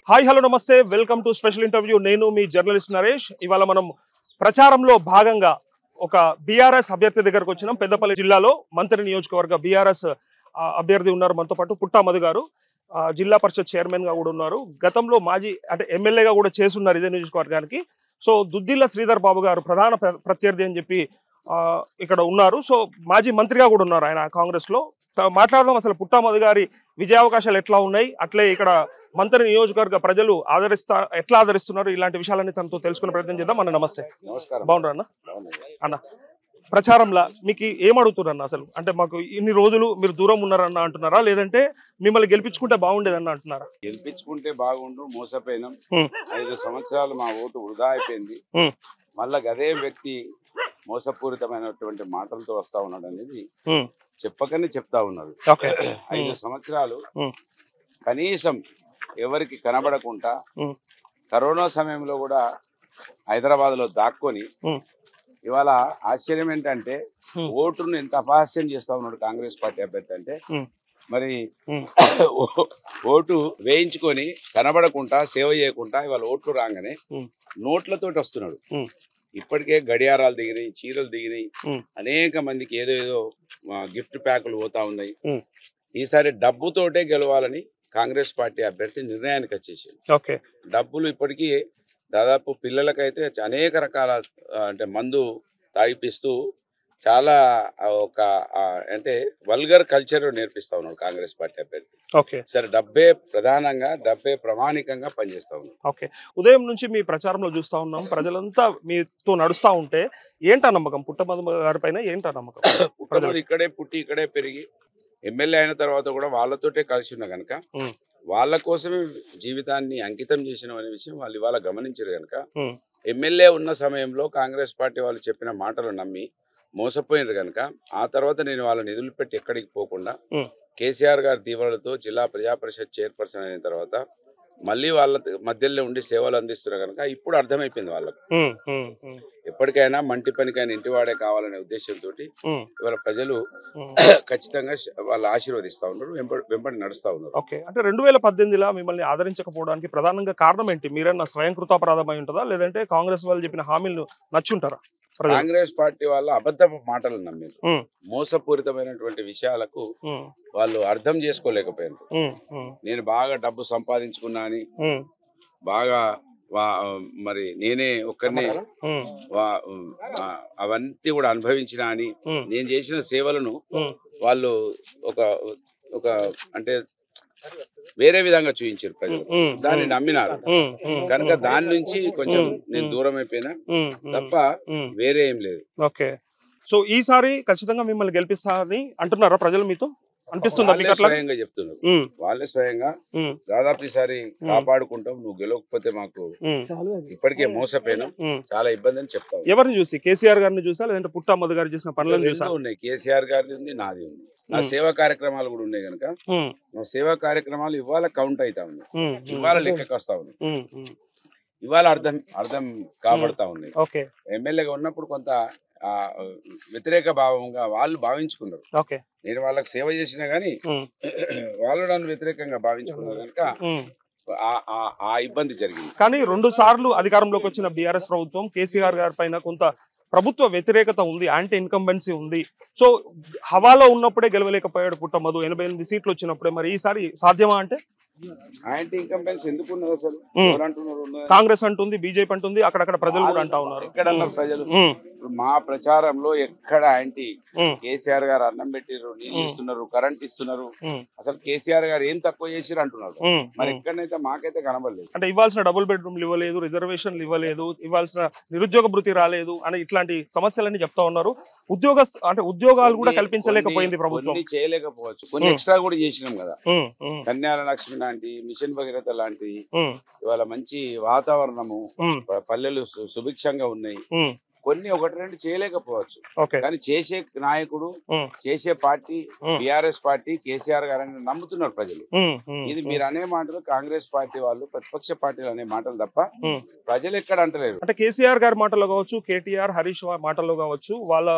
Hi hello నమస్తే welcome to special interview నేను మీ జర్నలిస్ట్ నరేష్ ఇవాళ మనం ప్రచారంలో భాగంగా ఒక బీఆర్ఎస్ అభ్యర్థి దగ్గరకు వచ్చినాం పెద్దపల్లి జిల్లాలో మంత్రి నియోజకవర్గ బీఆర్ఎస్ అభ్యర్థి ఉన్నారు మనతో పాటు పుట్టా మధు గారు ఆ, జిల్లా పరిషత్ చైర్మన్ గా కూడా ఉన్నారు గతంలో మాజీ అంటే ఎమ్మెల్యేగా కూడా చేస్తున్నారు ఇదే నియోజకవర్గానికి సో దుద్దిల్ల శ్రీధర్ బాబు గారు ప్రధాన ప్ర- ప్రత్యర్థి అని చెప్పి ఆ, ఇక్కడ ఉన్నారు సో మాజీ మంత్రిగా కూడా ఉన్నారు ఆయన కాంగ్రెస్ లో త- మాట్లాడదాం అసలు పుట్టా మధు గారి విజయావకాశాలు ఎట్లా ఉన్నాయి అట్లే ఇక్కడ మంత్రి నియోజకవర్గ ప్రజలు ఆదరిస్తా ఎట్లా ఆదరిస్తున్నారు ఇలాంటి విషయాలన్నీ తనతో తెలుసుకునే ప్రయత్నం చేద్దాం అన్న నమస్తే నమస్కారం బాగున్నారు అన్న బాగున్నాయి. అన్న ప్రచారంలో మీకు ఏమడుగుతున్నారు అన్న అసలు అంటే మాకు ఇన్ని రోజులు మీరు దూరం ఉన్నారన్న అంటున్నారా లేదంటే మిమ్మల్ని గెలిపించుకుంటే బాగుండేదన్న అంటున్నారా గెలిపించుకుంటే బాగుండు మోసపోయినాం హ్మ్. ఐదు సంవత్సరాలు మా ఓటు వృధా అయిపోయింది హ్మ్. మళ్ళా గదే వ్యక్తి మోసపూరితమైనటువంటి మాటలతో వస్తా ఉన్నాడు అనేది హ్మ్. చెప్పకనే చెప్తా ఉన్నారు ఓకే ఐదు సంవత్సరాలు హ్మ్. కనీసం ఎవరికి కనబడకుండా హ్మ్. కరోనా సమయంలో కూడా హైదరాబాద్ లో దాక్కొని హ్మ్. ఇవాళ ఆశ్చర్యం ఏంటంటే హ్మ్. ఓటును ఎంత అపహాస్యం చేస్తా ఉన్నాడు కాంగ్రెస్ పార్టీ అభ్యర్థి అంటే హ్మ్. మరి హ్మ్. ఓ- ఓటు వేయించుకొని కనబడకుండా సేవ చేయకుండా ఇవాళ ఓట్లు రాగానే హ్మ్. నోట్లతోటి వస్తున్నాడు హ్మ్. ఇప్పటికే గడియారాలు దిగినాయి చీరలు దిగినాయి హ్మ్. అనేక మందికి ఏదో ఏదో ఆ, గిఫ్ట్ ప్యాకులు పోతా ఉన్నాయి హ్మ్. ఈసారి డబ్బుతోటే గెలవాలని కాంగ్రెస్ పార్టీ అభ్యర్థి నిర్ణయానికి వచ్చేసింది ఓకే డబ్బులు ఇప్పటికీ దాదాపు పిల్లలకైతే అనేక రకాల ఆ, అంటే మందు తాగిపిస్తూ చాలా ఆ, ఒక ఆ, అంటే వల్గర్ కల్చర్ నేర్పిస్తా ఉన్నాడు కాంగ్రెస్ పార్టీ అభ్యర్థి ఓకే సరే డబ్బే ప్రధానంగా డబ్బే ప్రమాణికంగా పనిచేస్తా ఉన్నాడు ఓకే ఉదయం నుంచి మీ ప్రచారంలో చూస్తా ఉన్నాం ప్రజలంతా మీతో నడుస్తా ఉంటే ఏంటా నమ్మకం పుట్టమధు గారి పైన ఏంటా నమ్మకం పుట్టమని ఇక్కడే పుట్టి ఇక్కడే పెరిగి ఎమ్మెల్యే అయిన తర్వాత కూడా వాళ్ళతోటే కలిసి ఉన్న కనుక ఉం. వాళ్ళ కోసమే జీవితాన్ని అంకితం చేసిన అనే విషయం వాళ్ళు ఇవాళ గమనించారు కనుక ఉం. ఎమ్మెల్యే ఉన్న సమయంలో కాంగ్రెస్ పార్టీ వాళ్ళు చెప్పిన మాటలు నమ్మి మోసపోయినారు కనుక ఆ తర్వాత నేను వాళ్ళ నిధులు పెట్టి ఎక్కడికి పోకుండా ఉం. కేసీఆర్ గారి దీవెనలతో జిల్లా ప్రజా పరిషత్ చైర్పర్సన్ అయిన తర్వాత మళ్ళీ వాళ్ళ మధ్యలో ఉండి సేవలు అందిస్తున్నారు కనుక ఇప్పుడు అర్థమైపోయింది వాళ్ళకు ఉమ్, ఉమ్, ఉమ్, ఎప్పటికైనా మంటి పనికైనా ఇంటివాడే కావాలనే ఉద్దేశంతో ఉమ్, ఇవాళ ప్రజలు ఉమ్. ఖచ్చితంగా శ- వాళ్ళు ఆశీర్వదిస్తా ఉన్నారు వెంబడి వెంబడి నడుస్తా ఉన్నారు ఓకే అంటే రెండు వేల పద్దెనిమిదిలో మిమ్మల్ని ఆదరించకపోవడానికి ప్రధానంగా కారణం ఏంటి మీరన్నా స్వయం కృతాపరాధమై ఉంటుందా లేదంటే కాంగ్రెస్ వాళ్ళు చెప్పిన హామీలు నచ్చుంటారా ప్రజలు కాంగ్రెస్ పార్టీ వాళ్ళ అబద్ధపు మాటలు నమ్మారు ఉమ్, మోసపూరితమైనటువంటి విషయాలకు ఉమ్, వాళ్ళు అర్థం చేసుకోలేకపోయారు ఉమ్, ఉమ్, నేను బాగా డబ్బు సంపాదించుకున్నా అని ఉమ్, బాగా వా- మరి నేనే ఒక్కరినే ఉమ్, వా- ఆ, అవన్నీ కూడా అనుభవించిన అని ఉమ్, నేను చేసిన సేవలను ఉమ్, వాళ్ళు ఒక ఒక అంటే వేరే విధంగా చూపించారు ప్రజలు ఉమ్, దాన్ని నమ్మినారు ఉమ్, ఉమ్, కనుక దాని నుంచి కొంచెం ఉమ్, నేను ఉమ్. దూరం అయిపోయినా ఉమ్, ఉమ్, తప్ప ఉమ్, వేరే ఏం లేదు ఓకే సో ఈసారి ఖచ్చితంగా మిమ్మల్ని గెలిపిస్తారని అంటున్నారా ప్రజలు మీతో అనిపిస్తుందా మీకు వాళ్ళే అట్లా స్వయంగా చెప్తున్నారు ఉమ్, వాళ్ళే స్వయంగా ఉమ్, దాదాపు ఈసారి కాపాడుకుంటాం నువ్వు గెలవకపోతే మాకు ఉమ్, ఇప్పటికే మోసపోయినాం ఉమ్. చాలా ఇబ్బంది అని చెప్తాం ఎవరిని చూసి కేసీఆర్ గారిని చూసా లేదంటే పుట్టమ్మద్ గారు చేసిన పనులను చూసా రెండు ఉన్నాయి కేసీఆర్ గారిది ఉంది నాది ఉంది నా ఉమ్. సేవా కార్యక్రమాలు కూడా ఉన్నాయి కనుక ఉమ్, నా సేవా కార్యక్రమాలు ఇవాళ కౌంట్ అవుతా ఉన్నాయి ఉమ్, ఇవాళ లెక్కకు వస్తా ఉన్నాయి ఉమ్, ఉమ్. ఇవాళ అర్థం అర్థం కాబడతా ఉన్నాయి ఓకే ఎమ్మెల్యేగా ఉన్నప్పుడు కొంత ఆ, వ్యతిరేక భావంగా వాళ్ళు భావించుకున్నారు ఓకే నేను వాళ్ళకి సేవ చేసినా గానీ ఉమ్, వాళ్ళు నన్ను వ్యతిరేకంగా భావించుకున్నారు కనుక ఉమ్. ఆ- ఆ- ఆ ఇబ్బంది జరిగింది కానీ రెండు సార్లు అధికారంలోకి వచ్చిన బీఆర్ఎస్ ప్రభుత్వం కేసీఆర్ గారి పైన కొంత ప్రభుత్వ వ్యతిరేకత ఉంది యాంటీ ఇన్కంబెన్సీ ఉంది సో హవాలో ఉన్నప్పుడే గెలవలేకపోయాడు పుట్టమధు ఎనభై ఎనిమిది సీట్లు వచ్చినప్పుడే మరి ఈసారి సాధ్యమా అంటే యాంటీ ఇన్కంపెన్స్ ఎందుకు ఉన్నారు అసలు ఉమ్. ఎవరు అంటున్నారు ఉన్నదని? కాంగ్రెస్ అంటుంది బీజేపీ అంటుంది అక్కడక్కడ ప్రజలు కూడా అంటా ఉన్నారు ఎక్కడ అన్నారు ప్రజలు ఉమ్, ఇప్పుడు మా ప్రచారంలో ఎక్కడ యాంటీ ఉమ్, కేసీఆర్ గారు అన్నం పెట్టిర్రు నీళ్ళు ఉమ్. ఇస్తున్నారు కరెంట్ ఇస్తున్నారు ఉమ్, అసలు కేసీఆర్ గారు ఏం తక్కువ చేసిర్రు అంటున్నారు ఉమ్, మరి ఉమ్. ఎక్కడైతే మాకైతే కనబడలేదు అంటే ఇవ్వాల్సిన డబుల్ బెడ్రూమ్లు ఇవ్వలేదు రిజర్వేషన్లు ఇవ్వలేదు ఇవ్వాల్సిన నిరుద్యోగ భృతి రాలేదు అని ఇట్లాంటి సమస్యలన్నీ చెప్తా ఉన్నారు ఉద్యోగ అంటే ఉద్యోగాలు కూడా కొన్ని- కల్పించలేకపోయింది కొన్ని- ప్రభుత్వం కొన్ని చేయలేకపోవచ్చు కొన్ని ఉమ్. ఎక్స్ట్రా కూడా చేసినాం కదా ఉమ్, ఉమ్, కన్యాల లక్ష్మి లాంటి మిషన్ భగీరథ లాంటి ఉమ్, ఇవాళ మంచి వాతావరణము ఉమ్, ప- పల్లెలు సు- సుభిక్షంగా ఉన్నాయి ఉమ్, కొన్ని ఒకటి రెండు చేయలేకపోవచ్చు ఓకే కానీ చేసే నాయకుడు ఉమ్, చేసే పార్టీ ఉమ్. బీఆర్ఎస్ పార్టీ కేసీఆర్ గారని నమ్ముతున్నారు ప్రజలు ఉమ్, ఉమ్, ఇది మీరు అనే మాటలు కాంగ్రెస్ పార్టీ వాళ్ళు ప్రతిపక్ష పార్టీలు అనే మాటలు తప్ప ఉమ్. ప్రజలు ఎక్కడ అంటలేరు అంటే కేసీఆర్ గారి మాటల్లో కావచ్చు కేటీఆర్ హరీష్ వా- మాటల్లో కావచ్చు వాళ్ళ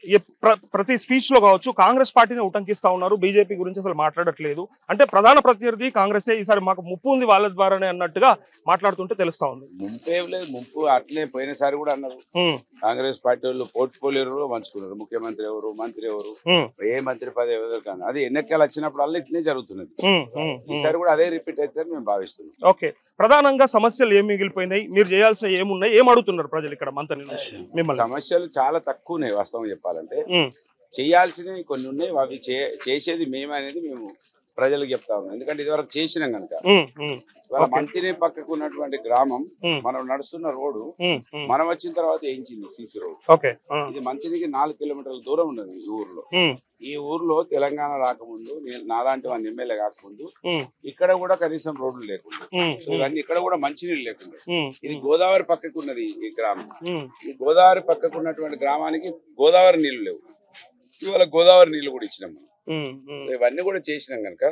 ఏ ప్ర- ప్రతి స్పీచ్ లో కావచ్చు కాంగ్రెస్ పార్టీని ఉటంకిస్తా ఉన్నారు బీజేపీ గురించి అసలు మాట్లాడట్లేదు అంటే ప్రధాన ప్రత్యర్థి కాంగ్రెసే ఈసారి మాకు ముప్పు ఉంది వాళ్ళ ద్వారానే అన్నట్టుగా మాట్లాడుతుంటే తెలుస్తా ఉంది ముంపు ఏం లేదు ముంపు అట్లే పోయినసారి కూడా అన్నారు ఉమ్, కాంగ్రెస్ పార్టీ వాళ్ళు పోర్ట్ఫోలియోలో పంచుకున్నారు ముఖ్యమంత్రి ఎవరు మంత్రి ఎవరు ఉమ్, ఏ మంత్రి పదవి ఎవరు కానీ అది ఎన్నికలు వచ్చినప్పుడు అల్ల ఇట్లనే జరుగుతున్నది ఉమ్, ఉమ్, ఉమ్. ఈసారి కూడా అదే రిపీట్ అవుతుందని మేము భావిస్తున్నాం ఓకే ప్రధానంగా సమస్యలు ఏం మిగిలిపోయినాయి మీరు చేయాల్సిన ఏమున్నాయి ఏం అడుగుతున్నారు ప్రజలు ఇక్కడ మంత్రి నుంచి మిమ్మల్ని సమస్యలు చాలా తక్కువ ఉన్నాయి వాస్తవం చెప్పాలంటే ఉమ్, చేయాల్సినవి కొన్ని ఉన్నాయి అవి చే- చేసేది మేము అనేది మేము ప్రజలకు చెప్తా ఉన్నాం ఎందుకంటే ఇదివరకు చేసినాం కనుక ఉమ్, ఉమ్, ఇవాళ Okay. మంతిని పక్కకు ఉన్నటువంటి గ్రామం ఉమ్, మనం నడుస్తున్న రోడ్డు ఉమ్, ఉమ్. మనం వచ్చిన తర్వాత ఏంచింది సీసీ రోడ్ ఓకే ఆ, ఇది మంతినికి నాలుగు కిలోమీటర్ల దూరం ఉన్నది ఈ ఊర్లో ఉమ్, ఈ ఊర్లో తెలంగాణ రాకముందు నేను నాలాంటి వాడిని ఎమ్మెల్యే కాకముందు ఉమ్, ఇక్కడ కూడా కనీసం రోడ్లు లేకుండా ఉమ్, సో ఇవన్నీ ఇక్కడ కూడా మంచినీళ్ళు లేకుండా ఉమ్, ఇది గోదావరి పక్కకు ఉన్నది ఈ గ్రామం ఉమ్, ఈ గోదావరి పక్కకు ఉన్నటువంటి గ్రామానికి గోదావరి నీళ్లు లేవు ఇవాళ గోదావరి నీళ్లు కూడా ఇచ్చినాం మనం. ఉమ్, ఉమ్. సో ఇవన్నీ కూడా చేసినాం కనుక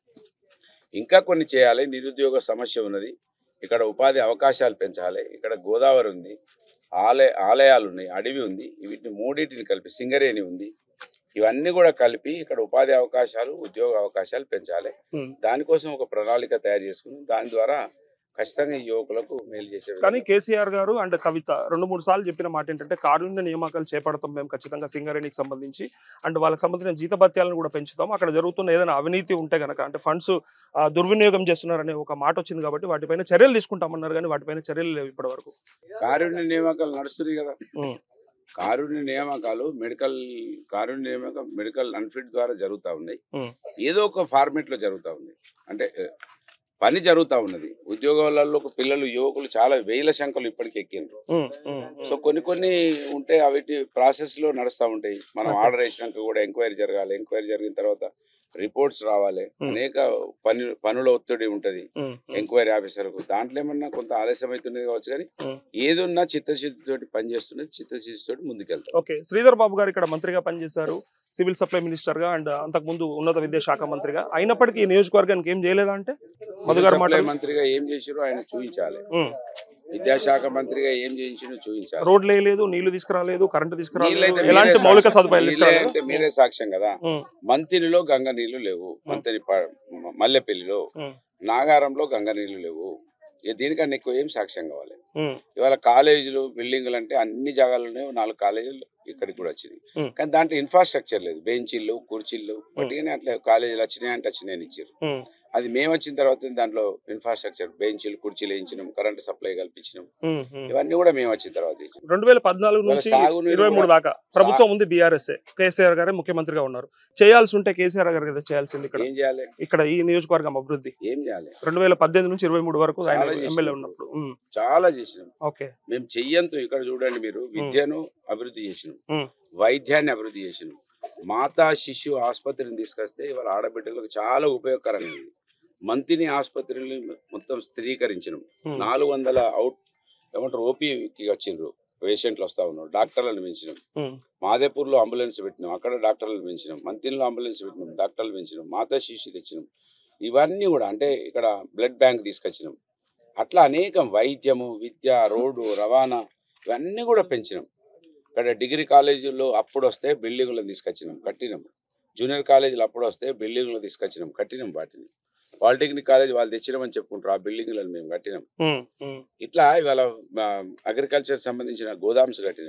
ఇంకా కొన్ని చేయాలి నిరుద్యోగ సమస్య ఉన్నది ఇక్కడ ఉపాధి అవకాశాలు పెంచాలి ఇక్కడ గోదావరి ఉంది ఆలయ ఆలయాలు ఉన్నాయి అడవి ఉంది వీటిని మూడింటిని కలిపి సింగరేణి ఉంది ఇవన్నీ కూడా కలిపి ఇక్కడ ఉపాధి అవకాశాలు ఉద్యోగ అవకాశాలు పెంచాలి ఉమ్. దానికోసం ఒక ప్రణాళిక తయారు చేసుకుని దాని ద్వారా ఖచ్చితంగా ఈ యువకులకు మేలు చేసే కానీ విధంగా కేసీఆర్ గారు అండ్ కవిత రెండు మూడు సార్లు చెప్పిన మాట ఏంటంటే కారుణ్య నియామకాలు చేపడతాం మేము ఖచ్చితంగా సింగరేణికి సంబంధించి అండ్ వాళ్ళకి సంబంధించిన జీతభత్యాలను కూడా పెంచుతాం అక్కడ జరుగుతున్న ఏదైనా అవినీతి ఉంటే గనక అంటే ఫండ్స్ దుర్వినియోగం చేస్తున్నారనే ఒక మాట వచ్చింది కాబట్టి వాటిపైన చర్యలు తీసుకుంటామన్నారు కానీ వాటిపైన చర్యలు లేవు ఇప్పటి వరకు కారుణ్య నియామకాలు నడుస్తున్నాయి కదా ఉమ్. కారుణ్య నియామకాలు మెడికల్ కారుణ్య నియామకం మెడికల్ అన్ఫిట్ ద్వారా జరుగుతూ ఉన్నాయి ఉమ్. ఏదో ఒక ఫార్మేట్ లో జరుగుతూ ఉంది అంటే ఏ, పని జరుగుతూ ఉన్నది ఉద్యోగాలలో పిల్లలు యువకులు చాలా వేల సంఖ్యలు ఇప్పటికి ఎక్కిండ్రు సో కొన్ని కొన్ని ఉంటే అవిటి ప్రాసెస్ లో నడుస్తూ ఉంటాయి మనం Okay. ఆర్డర్ వేసినాక కూడా ఎంక్వైరీ జరగాలి ఎంక్వైరీ జరిగిన తర్వాత రిపోర్ట్స్ రావాలి Hmm. అనేక పని పనుల ఒత్తిడి ఉంటది ఎంక్వైరీ ఆఫీసర్కు దాంట్లో ఏమన్నా కొంత ఆలస్యం అవుతున్నది కావచ్చు కానీ Hmm. ఏదున్నా చిత్తశుద్ధితోటి పనిచేస్తున్నది చిత్తశుద్ధితోటి ముందుకెళ్తాం ఓకే శ్రీధర్ బాబు గారు ఇక్కడ మంత్రిగా పనిచేశారు సివిల్ సప్లై మినిస్టర్ గా అండ్ అంతకుముందు ఉన్నత విద్యాశాఖ మంత్రిగా అయినప్పటికీ ఈ నియోజకవర్గానికి ఏం చేయలేదా అంటే మధు గారు సప్లై మాట్లాడు మంత్రిగా ఏం చేసిరో ఆయన చూపించాలి ఉమ్. విద్యాశాఖ మంత్రిగా ఏం చేయించినో చూపించాలి రోడ్లు వేయలేదు నీళ్లు తీసుకురాలేదు కరెంటు నీళ్ళైతే తీసుకురాలేదు మీరే ఎలాంటి మౌలిక సాక్ష్యం. సదుపాయాలు నీళ్ళే తీసుకురాలేదు అంటే మీరే సాక్ష్యం కదా ఉమ్, మంతినిలో గంగ నీళ్లు లేవు మంతిని ప- మల్లెపల్లిలో ఉమ్, నాగారంలో గంగ నీళ్లు లేవు ఇక దీనికన్నా ఎక్కువ ఏం సాక్ష్యం కావాలి ఉమ్, ఇవాళ కాలేజీలు బిల్డింగ్లు అంటే అన్ని జాగాల్లోనే నాలుగు కాలేజీలు ఇక్కడికి కూడా వచ్చినాయి Hmm. కానీ దాంట్లో ఇన్ఫ్రాస్ట్రక్చర్ లేదు బెంచీలు కుర్చీలు పట్టిగానే అట్లా కాలేజీలు వచ్చినాయి అంటే వచ్చినాయని ఇచ్చారు ఉమ్, అది మేము వచ్చిన తర్వాత దాంట్లో ఇన్ఫ్రాస్ట్రక్చర్ బెంచీలు కుర్చీలు వేయించినాం కరెంట్ సప్లై కల్పించినాం ఉమ్, ఉమ్. ఇవన్నీ కూడా మేము వచ్చిన తర్వాత చేసినాం. రెండు వేల పద్నాలుగు ఇవాళ నుంచి సాగునీరు ఇరవై మూడు కూడా- దాకా ప్రభుత్వం ఉంది బీఆర్ఎస్ కేసీఆర్ గారే ముఖ్యమంత్రిగా ఉన్నారు చేయాల్సి ఉంటే కేసీఆర్ గారు కదా చేయాల్సింది ఇక్కడ ఏం చేయాలి ఇక్కడ ఈ నియోజకవర్గం అభివృద్ధి ఏం చేయాలి రెండు వేల పద్దెనిమిది నుంచి ఇరవై మూడు వరకు ఆయన చాలా చేసినాం. ఎమ్మెల్యే ఉన్నప్పుడు ఉమ్, చాలా చేసినాం ఓకే మేము చెయ్యంతో ఇక్కడ చూడండి మీరు విద్యను అభివృద్ధి చేసినాం ఉమ్, వైద్యాన్ని అభివృద్ధి చేసినాం మాతా శిశు ఆసుపత్రిని తీసుకొస్తే ఇవాళ ఆడబిడ్డలకు చాలా ఉపయోగకరమైనది మంతిని ఆసుపత్రిని మొత్తం స్థిరీకరించినాం ఉమ్, నాలుగు వందల అవుట్ ఏమంటారు ఓపీకి వచ్చిండ్రు పేషెంట్లు వస్తా ఉన్నారు డాక్టర్లను పెంచినాం ఉమ్, మాదేపూర్లో అంబులెన్స్ పెట్టినాం అక్కడ డాక్టర్లను పెంచినాం మంతినిలో అంబులెన్స్ పెట్టినాం డాక్టర్లు పెంచినాం మాతా శిశు తెచ్చినాం ఇవన్నీ కూడా అంటే ఇక్కడ బ్లడ్ బ్యాంక్ తీసుకొచ్చినాం అట్లా అనేకం వైద్యము విద్య రోడ్డు రవాణా ఇవన్నీ కూడా పెంచినాం ఇక్కడ డిగ్రీ కాలేజీల్లో అప్పుడు వస్తే బిల్డింగ్లను తీసుకొచ్చినాం కట్టినాం జూనియర్ కాలేజీలు అప్పుడు వస్తే బిల్డింగ్లు తీసుకొచ్చినాం కట్టినాం వాటిని పాలిటెక్నిక్ కాలేజ్ వాళ్ళు తెచ్చినామని చెప్పుకుంటారు ఆ బిల్డింగ్లను మేము కట్టినాం ఉమ్, ఉమ్, ఇట్లా ఇవాళ అగ్రికల్చర్ సంబంధించిన గోదామ్స్ కట్టినాం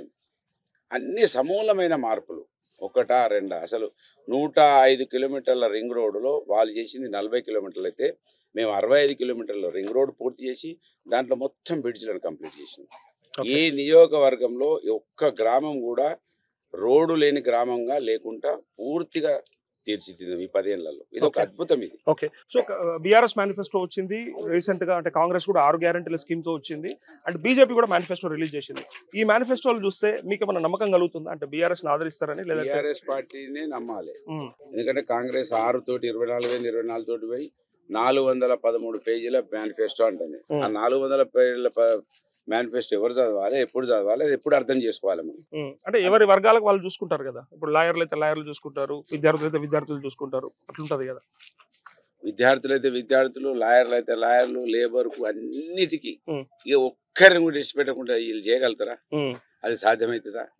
అన్ని సమూలమైన మార్పులు ఒకటా రెండా అసలు నూట ఐదు కిలోమీటర్ల రింగ్ రోడ్డులో వాళ్ళు చేసింది నలభై కిలోమీటర్లు అయితే మేము అరవై ఐదు కిలోమీటర్ల రింగ్ రోడ్ పూర్తి చేసి దాంట్లో మొత్తం బ్రిడ్జ్లను కంప్లీట్ చేసినాం ఓకే. ఈ నియోజకవర్గంలో ఒక్క గ్రామం కూడా రోడ్డు లేని గ్రామంగా లేకుండా పూర్తిగా తీర్చిదిద్దాం ఈ పదేళ్లలో ఇది ఒక ఓకే. అద్భుతం ఇది ఓకే సో బీఆర్ఎస్ మేనిఫెస్టో వచ్చింది రీసెంట్ గా అంటే కాంగ్రెస్ కూడా ఆరు గ్యారంటీల స్కీమ్ తో వచ్చింది అండ్ బీజేపీ కూడా మేనిఫెస్టో రిలీజ్ చేసింది ఈ మేనిఫెస్టోలు చూస్తే మీకు ఏమైనా నమ్మకం కలుగుతుందా అంటే బీఆర్ఎస్ ఆదరిస్తారని లేదా టీఆర్ఎస్ పార్టీనే నమ్మాలి ఎందుకంటే కాంగ్రెస్ ఆరు తోటి ఇరవై నాలుగు వేల ఇరవై నాలుగు తోటి పోయి నాలుగు వందల పదమూడు పేజీల మేనిఫెస్టో అంటుంది Hmm. ఆ నాలుగు వందల పేజీల మేనిఫెస్టో ఎవరు చదవాలి ఎప్పుడు చదవాలి అది ఎప్పుడు అర్థం చేసుకోవాలి మనం అంటే ఎవరి వర్గాలకు వాళ్ళు చూసుకుంటారు కదా ఇప్పుడు లాయర్లు అయితే లాయర్లు చూసుకుంటారు విద్యార్థులు అయితే విద్యార్థులు చూసుకుంటారు అట్లుంటది కదా విద్యార్థులు అయితే విద్యార్థులు లాయర్లు అయితే లాయర్లు లేబర్ కు అన్నిటికీ Hmm. ఇక ఒక్కరిని కూడా ఇష్టపెట్టకుండా వీళ్ళు చేయగలుగుతారా ఉమ్, అది సాధ్యమవుతుందా ఉమ్,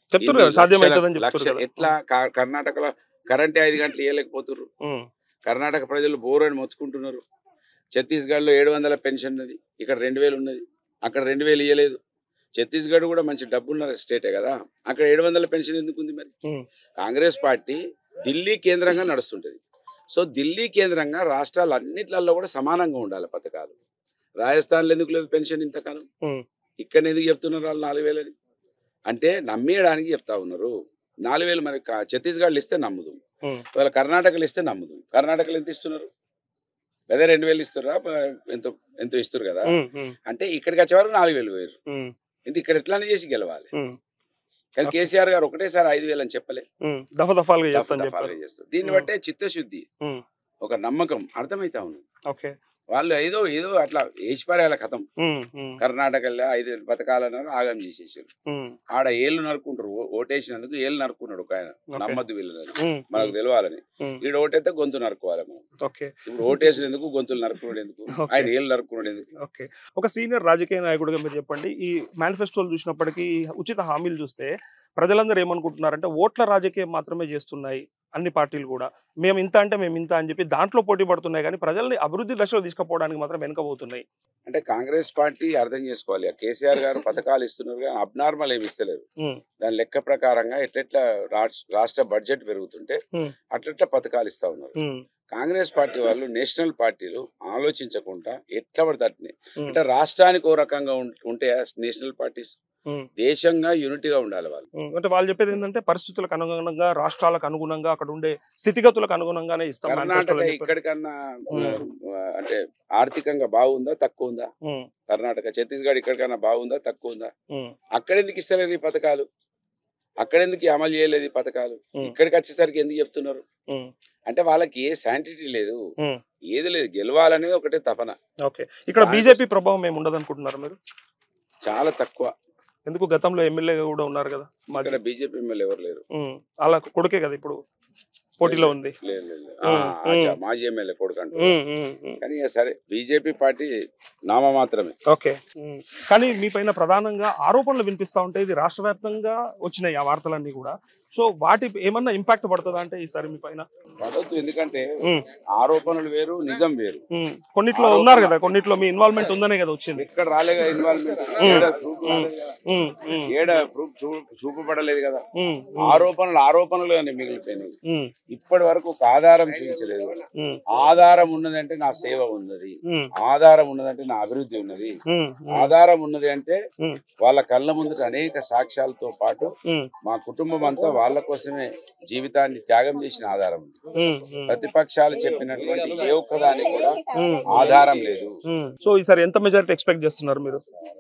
చెప్తున్నారు కదా ఇన్ని సాధ్యమవుతుందని లక్షల- చెప్తున్నారు లక్ష- ఎట్లా కా- కర్ణాటకలో కరెంట్ ఐదు గంటలు ఇవ్వలేకపోతున్నారు ఉమ్, కర్ణాటక ప్రజలు బోర్ అని మొత్తుకుంటున్నారు ఛత్తీస్గఢ్లో ఏడు వందల పెన్షన్ ఉన్నది ఇక్కడ రెండు వేలు ఉన్నది అక్కడ రెండు వేలు ఇవ్వలేదు ఛత్తీస్గఢ్ కూడా మంచి డబ్బున్న స్టేటే కదా అక్కడ ఏడు వందల పెన్షన్ ఎందుకు ఉంది మరి ఉమ్, కాంగ్రెస్ పార్టీ ఢిల్లీ కేంద్రంగా నడుస్తుంటది సో ఢిల్లీ కేంద్రంగా రాష్ట్రాలు అన్నిట్లలో కూడా సమానంగా ఉండాలి పథకాలు రాజస్థాన్లో ఎందుకు లేదు పెన్షన్ ఇంతకాలం ఉమ్, ఇక్కడ ఎందుకు చెప్తున్నారు వాళ్ళు నాలుగు వేలని అంటే నమ్మేయడానికి చెప్తా ఉన్నారు నాలుగు వేలు మరి కా- ఛత్తీస్గఢ్లో ఇస్తే నమ్ముదు ఉమ్, ఇవాళ కర్ణాటకలో ఇస్తే నమ్ముదు కర్ణాటకలో ఎంత ఇస్తున్నారు లేదా రెండు వేలు ఇస్తారా ఎంతో ఎంతో ఇస్తారు కదా ఉమ్, ఉమ్, అంటే ఇక్కడికి వచ్చే వరకు నాలుగు వేలు పోయారు ఉమ్, అంటే ఇక్కడ ఎట్లానే చేసి గెలవాలి ఉమ్, కానీ కేసీఆర్ గారు ఒకటేసారి ఐదు వేలు అని చెప్పలే ఉమ్, దఫ దఫాలుగా చేస్తాను దఫా చెప్పారు దఫాలుగా చేస్తారు దీన్ని ఉమ్. బట్టే చిత్తశుద్ధి ఉమ్, ఒక నమ్మకం అర్థమైతా ఉంది ఓకే వాళ్ళు ఏదో ఏదో అట్లా వేసిపారేయాల కథం ఉమ్, ఉమ్, కర్ణాటకలో ఐదు పథకాలన్నారు ఆగం చేసేసారు ఉమ్, ఆడ ఏళ్ళు నరుకుంటారు ఓ- ఓటేసినందుకు ఏళ్ళు నరుకున్నాడు ఒక ఆయన ఓకే. నమ్మద్దు వీళ్ళని ఉమ్, మనకు తెలియాలని ఉమ్, ఈడ ఓటైతే గొంతు నరుకోవాలి మనం ఓకే ఇప్పుడు ఓటేసినందుకు గొంతులు నరుకున్నాడు ఎందుకు ఓకే. ఆయన ఏళ్ళు నరుకున్నాడు ఎందుకు ఓకే ఒక సీనియర్ రాజకీయ నాయకుడిగా మీరు చెప్పండి ఈ మేనిఫెస్టోలు చూసినప్పటికీ ఉచిత హామీలు చూస్తే ప్రజలందరూ ఏమనుకుంటున్నారంటే ఓట్ల రాజకీయం మాత్రమే చేస్తున్నాయి అన్ని పార్టీలు కూడా మేము ఇంత అంటే మేము ఇంత అని చెప్పి దాంట్లో పోటీ పడుతున్నాయి కానీ ప్రజల్ని అభివృద్ధి దశలో తీసుకుపోవడానికి మాత్రం వెనుకబోతున్నాయి అంటే కాంగ్రెస్ పార్టీ అర్థం చేసుకోవాలి ఆ కేసీఆర్ గారు పథకాలు ఇస్తున్నారు కానీ అబ్నార్మల్ ఏమి ఇస్తలేరు ఉమ్, దాని లెక్క ప్రకారంగా ఎట్లెట్లా రాష్- రాష్ట్ర బడ్జెట్ పెరుగుతుంటే Hmm. అట్లెట్లా పథకాలు ఇస్తా ఉన్నారు ఉమ్, కాంగ్రెస్ పార్టీ వాళ్ళు నేషనల్ పార్టీలు ఆలోచించకుండా ఎట్లా పడితే అట్నే ఉమ్, అంటే రాష్ట్రానికి ఓ రకంగా ఉం- ఉంటే నేషనల్ పార్టీస్ ఉమ్, దేశంగా యూనిటీగా ఉండాలి వాళ్ళు ఉమ్. అంటే వాళ్ళు చెప్పేది ఏంటంటే పరిస్థితులకు అనుగుణంగా రాష్ట్రాలకు అనుగుణంగా అక్కడ ఉండే స్థితిగతులకు అనుగుణంగానే ఇస్తాం కర్ణాటక manifestoలో చెప్పారు. ఇక్కడికన్నా Hmm. ఆ, అంటే ఆర్థికంగా బాగుందా తక్కువ ఉందా ఉమ్, కర్ణాటక ఛత్తీస్గఢ్ ఇక్కడికన్నా బాగుందా తక్కువ ఉందా ఉమ్, అక్కడ ఎందుకు ఇస్తలేరు ఈ పథకాలు అక్కడ ఎందుకు ఈ అమలు చేయలేదు ఈ పథకాలు Hmm. ఇక్కడికి వచ్చేసరికి ఎందుకు చెప్తున్నారు ఉమ్, అంటే వాళ్ళకి ఏ శాంటిటీ లేదు Hmm. ఏది లేదు గెలవాలనేది ఒకటే తపన ఓకే ఇక్కడ దానికి- బీజేపీ ప్రభావం ఏమి ఉండదు అనుకుంటున్నారు మీరు చాలా తక్కువ ఎందుకు గతంలో ఎమ్మెల్యే కూడా ఉన్నారు కదా మాజీ ఇక్కడ బీజేపీ ఎమ్మెల్యే ఎవరు లేరు ఉమ్, అలా కొడుకే కదా ఇప్పుడు పోటీలో ఉంది లేదు, లేదు, లేదు. ఆ, Hmm. అచ్చా, Hmm. మాజీ ఎమ్మెల్యే కొడుకు అంటారు ఉమ్, ఉమ్, ఉమ్. కానీ ఇక సరే బీజేపీ పార్టీ నామ మాత్రమే ఓకే ఉమ్. కానీ మీ పైన ప్రధానంగా ఆరోపణలు వినిపిస్తా ఉంటాయి ఇది రాష్ట్ర వ్యాప్తంగా వచ్చినాయి ఆ వార్తలన్నీ కూడా సో వాటి ఏమన్నా ఇంపాక్ట్ పడుతుందా అంటే ఈసారి మీ పైన పడవద్దు ఎందుకంటే ఉమ్, ఆరోపణలు వేరు నిజం వేరు ఉమ్. కొన్నిట్లో ఉన్నారు కదా కొన్నిట్లో మీ ఇన్వాల్వ్మెంట్ ఉందనే కదా వచ్చింది ఎక్కడ రాలేగా ఇన్వాల్వ్మెంట్ ఏడ ప్రూఫ్ రాలేదు కదా. ఉమ్, ఉమ్, ఏడ ప్రూఫ్ చూ- చూపబడలేదు కదా ఉమ్, ఆరోపణలు ఆరోపణలు అని మిగిలిపోయినాయి ఉమ్, ఇప్పటి వరకు ఒక ఆధారం చూపించలేదు ఉమ్, ఆధారం ఉన్నదంటే నా సేవ ఉన్నది ఉమ్, ఆధారం ఉన్నదంటే నా అభివృద్ధి ఉన్నది ఉమ్, ఆధారం ఉన్నది అంటే ఉమ్, వాళ్ళ కళ్ళ ముందట అనేక సాక్ష్యాలతో పాటు ఉమ్, మా కుటుంబం అంతా వాళ్ళ కోసమే జీవితాన్ని త్యాగం చేసిన ఆధారం ఉంది ఉమ్, ఉమ్, ప్రతిపక్షాలు చెప్పినటువంటి ఏ ఒక్కదానికి కూడా ఉమ్. ఆధారం లేదు ఉమ్. సో ఈసారి ఎంత మెజారిటీ ఎక్స్పెక్ట్ చేస్తున్నారు మీరు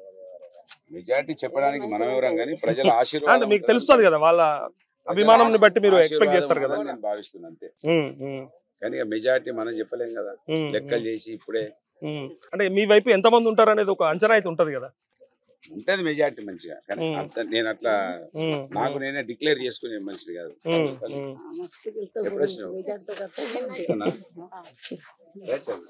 మెజారిటీ చెప్పడానికి మనం ఎవరం కానీ ప్రజల అంటే ఆశీర్వాదం మీకు తెలుస్తుంది కదా వాళ్ళ అభిమానంని బట్టి మీరు ఎక్స్పెక్ట్ ఆశీర్వాదం చేస్తారు కదా ఉందని నేను భావిస్తున్నాను అంతే ఉమ్, ఉమ్, కానీ మెజారిటీ మనం చెప్పలేం కదా ఉమ్, లెక్కలు చేసి ఇప్పుడే ఉమ్. అంటే మీ వైపు ఎంత మంది ఉంటారు అనేది ఒక అంచనా అయితే ఉంటది కదా ఉంటది మెజారిటీ మంచిగా కానీ ఉమ్. అంత నేను అట్లా ఉమ్, నాకు నేనే డిక్లేర్ చేసుకునే మనిషి కాదు ఉమ్, ఉమ్. ఎప్పుడు వచ్చినావు? అవునా? రైట్ అది.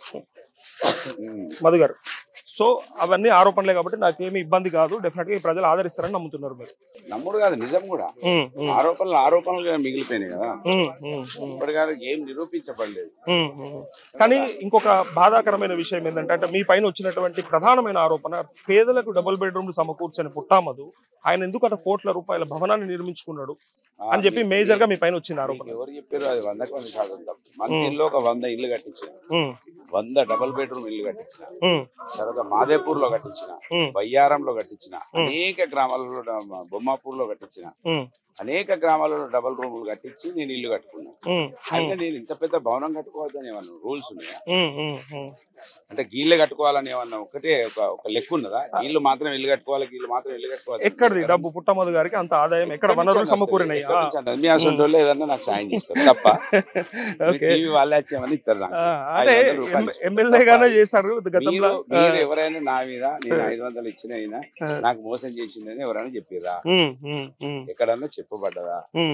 ఉమ్. మధు గారు సో అవన్నీ ఆరోపణలే కాబట్టి నాకేమి ఇబ్బంది కాదు డెఫినెట్ గా ఈ ప్రజలు ఆదరిస్తారని నమ్ముతున్నారు మీరు నమ్ముడు కాదు నిజం కూడా ఉమ్, ఉమ్, ఆరోపణలు ఆరోపణలుగా మిగిలిపోయినాయి కదా ఉమ్, ఉమ్, ఉమ్, ఇప్పటికాదు ఏం నిరూపించబడలేదు ఉమ్, ఉమ్. కానీ ఇంకొక బాధాకరమైన విషయం ఏంటంటే అంటే మీ పైన వచ్చినటువంటి ప్రధానమైన ఆరోపణ పేదలకు డబుల్ బెడ్రూమ్లు సమకూర్చని పుట్టామదు ఆయన ఎందుకు అట కోట్ల రూపాయల భవనాన్ని నిర్మించుకున్నాడు ఆ, అని చెప్పి మీ- మేజర్ గా మీ పైన వచ్చింది ఆరోపణ మీకు ఎవరు చెప్పారు అది వందకు వంద శాతం తప్పు మన ఇల్లు ఒక వంద ఇల్లు కట్టించిన ఉమ్, వంద డబుల్ బెడ్రూమ్ ఇల్లు కట్టించిన ఉమ్, తర్వాత మాదేపూర్ లో కట్టించిన ఉమ్, బయ్యారంలో కట్టించిన అనేక గ్రామాలలో డ- బొమ్మాపూర్ లో కట్టించిన ఉమ్, అనేక గ్రామాలలో డబుల్ రూములు కట్టించి నేను ఇల్లు కట్టుకున్నాను ఉమ్, అయితే నేను ఇంత పెద్ద భవనం కట్టుకోవద్దని ఏమన్నా రూల్స్ ఉన్నాయా ఉమ్, ఉమ్, ఉమ్. అంటే గీళ్ళే కట్టుకోవాలని ఏమన్నా ఒకటే ఒక ఒక లెక్క ఉన్నదా వీళ్ళు మాత్రం ఇల్లు కట్టుకోవాలి వీళ్ళు మాత్రం ఇల్లు కట్టుకోవాలి ఎక్కడిది డబ్బు పుట్టమధు గారికి అంత ఆదాయం ఎక్కడ వనరులు సమకూరినాయి ఎక్కడి నుంచి వస్తుంది? మీ అసలు వాళ్ళు ఏదన్నా నాకు సాయం చేస్తారు తప్ప ఓకే టీవీ వాళ్ళే వచ్చేమని ఇస్తారు నాకు. అంటే ఐదు వందల రూపాయలు ఇస్తారు. ఎమ్మెల్యేగానే చేశారు గతంలో మీరు మీరు ఎవరైనా నా మీద నేను ఐదు వందలు ఇచ్చిన అయినా ఆ. నాకు మోసం చేసిందని ఎవరైనా చెప్పిర్రా ఉమ్, ఉమ్, ఉమ్, ఎక్కడన్నా చెప్పబడ్డదా ఉమ్,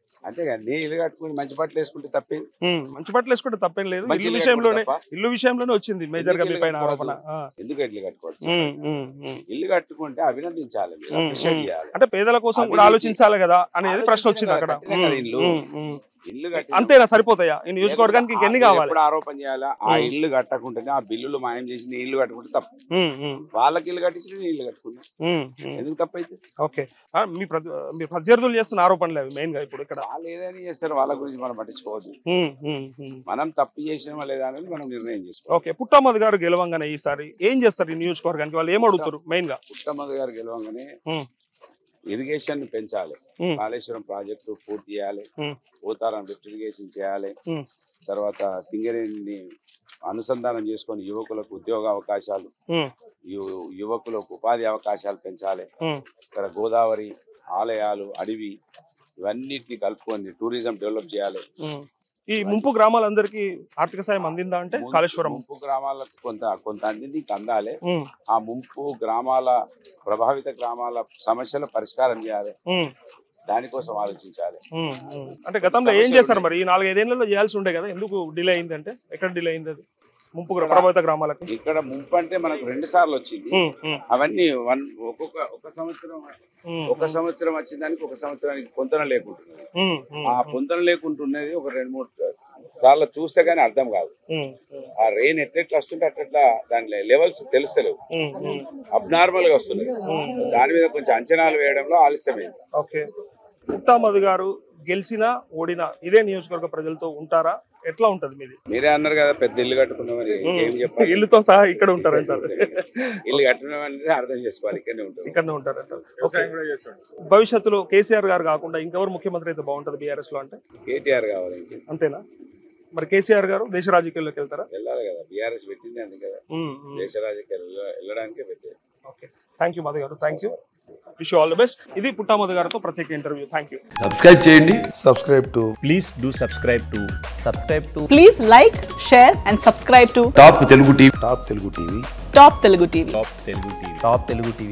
అంతే కదా నేను ఇల్లు కట్టుకుని మంచి బట్టలు వేసుకుంటే తప్పే ఉమ్, మంచి బట్టలు వేసుకుంటే తప్పేం లేదు మంచి ఇల్లు ఇల్లు విషయంలోనే కట్టుకుంటే తప్ప? ఇల్లు విషయంలోనే వచ్చింది మేజర్ గా మీ ఎందుకు పైన ఇల్లు ఆరోపణ ఆ. ఎందుకు ఇల్లు కట్టుకోవచ్చు ఉమ్, ఉమ్, ఉమ్. ఇల్లు కట్టుకుంటే అభినందించాలి మీరు, ఉమ్, appreciate ఉమ్. చేయాలి. అంటే పేదల కోసం కూడా అభివృద్ధి- ఆలోచించాలి కదా అనేది ప్రశ్న వచ్చింది ఆలోచించాలి అక్కడ కదా, కట్టినా కదా ఉమ్, ఇల్లు. ఉమ్, ఉమ్. ఇల్లు కట్టి అంతేనా సరిపోతాయా ఈ నియోజకవర్గానికి ఆ- ఇంకెన్ని మీరు కావాలి ఎప్పుడు ఆరోపణ చేయాలా ఆ ఉమ్. ఇల్లు కట్టకుంటేనే ఆ బిల్లులు మాయం చేసి నీ ఇల్లు కట్టుకుంటే తప్పు ఉమ్, ఉమ్, వాళ్ళకి ఇల్లు కట్టించి నేను ఇల్లు కట్టుకున్నా ఉమ్, ఉమ్. ఎందుకు తప్పైతే ఓకే ఆ, మీ ప్రతి మీ ప్రత్యర్థులు చేస్తున్న ఆరోపణలు అవి మెయిన్ గా ఇప్పుడు ఇక్కడ వాళ్ళు ఏదైనా చేస్తారు వాళ్ళ గురించి మనం పట్టించుకోవద్దు ఉమ్, ఉమ్, ఉమ్. మనం తప్పు చేసినామా లేదా అనేది మనం నిర్ణయం చేసుకోవాలి ఓకే పుట్టమ్మద్ గారు గెలవంగానే ఈసారి ఏం చేస్తారు ఈ నియోజకవర్గానికి వాళ్ళు ఏం అడుగుతారు మెయిన్ గా ఉత్తమద్ గారు గెలవంగానే ఉమ్. ఇరిగేషన్ పెంచాలి ఉమ్. కాళేశ్వరం ప్రాజెక్టు పూర్తి చేయాలి ఉమ్. పోతారం లిఫ్ట్ ఇరిగేషన్ చేయాలి ఉమ్. తర్వాత సింగరేణిని అనుసంధానం చేసుకొని యువకులకు ఉద్యోగ అవకాశాలు ఉమ్, యు- యువకులకు ఉపాధి అవకాశాలు పెంచాలి ఉమ్, ఇక్కడ గోదావరి ఆలయాలు అడవి ఇవన్నిటిని కలుపుకొని టూరిజం డెవలప్ చేయాలి ఉమ్. ఈ ముంపు గ్రామాలందరికీ ఆర్థిక సాయం అందిందా అంటే ముంపు- కాళేశ్వరం ముంపు గ్రామాలకు కొంత కొంత అందింది ఇంకా అందాలి ఉమ్, ఆ ముంపు గ్రామాల ప్రభావిత గ్రామాల సమస్యల పరిష్కారం చేయాలి ఉమ్, దానికోసం ఆలోచించాలి ఉమ్, ఉమ్. అంటే గతంలో ఏం సమస్యలు చేశారు మరి ఈ నాలుగైదేళ్లలో చేయాల్సి ఉండే కదా ఎందుకు డిలే అయింది అంటే ఎక్కడ డిలే అయింది అది ముంపు గ్రా- ప్రభావిత గ్రామాలకు ఇక్కడ ముంపు అంటే మనకు రెండు సార్లు వచ్చింది ఉమ్, ఉమ్, అవన్నీ వన్ ఒక్కొక్క ఒక సంవత్సరం ఉమ్, ఒక సంవత్సరం వచ్చిన దానికి ఒక సంవత్సరానికి పొంతన లేకుంటున్నది ఉమ్, ఉమ్, ఆ పొంతన లేకుంటున్నది ఒక రెండు మూడు సార్లు చూస్తే కానీ అర్థం కాదు ఉమ్, ఆ రెయిన్ ఎట్లెట్లా వస్తుంటే అట్లా దాని లెవెల్స్ తెలుస్తలేవు ఉమ్, ఉమ్. అబ్నార్మల్ గా వస్తున్నాయి దాని మీద కొంచెం అంచనాలు వేయడంలో ఆలస్యమైంది ఓకే పుట్టామధు గారు గెలిచినా ఓడినా ఇదే నియోజకవర్గ ప్రజలతో ఉంటారా ఎట్లా ఉంటది మీది మీరే అన్నారు కదా పెద్ద ఇల్లు కట్టుకున్నామని ఏం చెప్పాలి ఇల్లుతో సహా ఇక్కడ ఉంటారంటారు ఇల్లు కట్టుకున్నామని అర్థం చేసుకోవాలి ఇక్కడనే ఉంటాం ఇక్కడనే ఉంటారంటారు ఓకే భవిష్యత్తులో కేసీఆర్ గారు కాకుండా ఇంకెవరు ముఖ్యమంత్రి అయితే బాగుంటది బీఆర్ఎస్ లో అంటే కేటీఆర్ కావాలి ఇంక. అంతేనా మరి కేసీఆర్ గారు దేశ రాజకీయాల్లోకి వెళ్తారా వెళ్ళాలి కదా బీఆర్ఎస్ పెట్టింది అందుకే కదా ఉమ్, ఉమ్. దేశ రాజకీయాలు వెళ్ళడానికే పెట్టేది ఓకే థ్యాంక్ యూ మధు గారు thank you wish all the best ఇది పుట్టామధు గారితో ప్రత్యేక ఇంటర్వ్యూ థ్యాంక్ యూ సబ్స్క్రైబ్ చేయండి subscribe to please do subscribe to subscribe to Please like, share, and subscribe to top Telugu TV Top Telugu TV. Top Telugu TV. top telugu tv top telugu tv